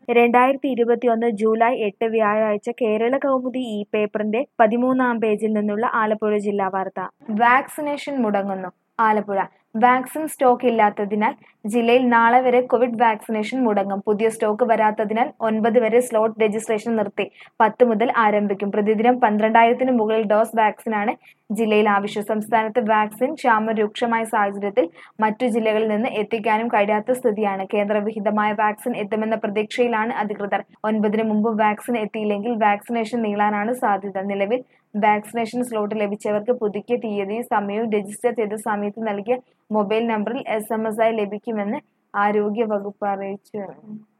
രണ്ടായിരത്തി ഇരുപത്തിയൊന്ന് ജൂലൈ എട്ട് വ്യാഴാഴ്ച കേരള കൗമുദി ഈ പേപ്പറിന്റെ പതിമൂന്നാം പേജിൽ നിന്നുള്ള ആലപ്പുഴ ജില്ലാ വാർത്ത വാക്സിനേഷൻ മുടങ്ങുന്നു ആലപ്പുഴ വാക്സിൻ സ്റ്റോക്ക് ഇല്ലാത്തതിനാൽ ജില്ലയിൽ നാളെ വരെ കോവിഡ് വാക്സിനേഷൻ മുടങ്ങും പുതിയ സ്റ്റോക്ക് വരാത്തതിനാൽ ഒൻപത് വരെ സ്ലോട്ട് രജിസ്ട്രേഷൻ നിർത്തി പത്ത് മുതൽ ആരംഭിക്കും പ്രതിദിനം പന്ത്രണ്ടായിരത്തിന് മുകളിൽ ഡോസ് വാക്സിനാണ് ജില്ലയിൽ ആവശ്യം സംസ്ഥാനത്ത് വാക്സിൻ ക്ഷാമം രൂക്ഷമായ സാഹചര്യത്തിൽ മറ്റു ജില്ലകളിൽ നിന്ന് എത്തിക്കാനും കഴിയാത്ത സ്ഥിതിയാണ് കേന്ദ്രവിഹിതമായ വാക്സിൻ എത്തുമെന്ന പ്രതീക്ഷയിലാണ് അധികൃതർ ഒൻപതിന് മുമ്പ് വാക്സിൻ എത്തിയില്ലെങ്കിൽ വാക്സിനേഷൻ നീളാനാണ് സാധ്യത നിലവിൽ വാക്സിനേഷൻ സ്ലോട്ട് ലഭിച്ചവർക്ക് പുതുക്കിയ തീയതിയും സമയവും രജിസ്റ്റർ ചെയ്ത സമയത്ത് നൽകിയ മൊബൈൽ നമ്പറിൽ എസ് എം എസ് ആയി ലഭിക്കുമെന്ന് ആരോഗ്യ വകുപ്പ് അറിയിച്ചു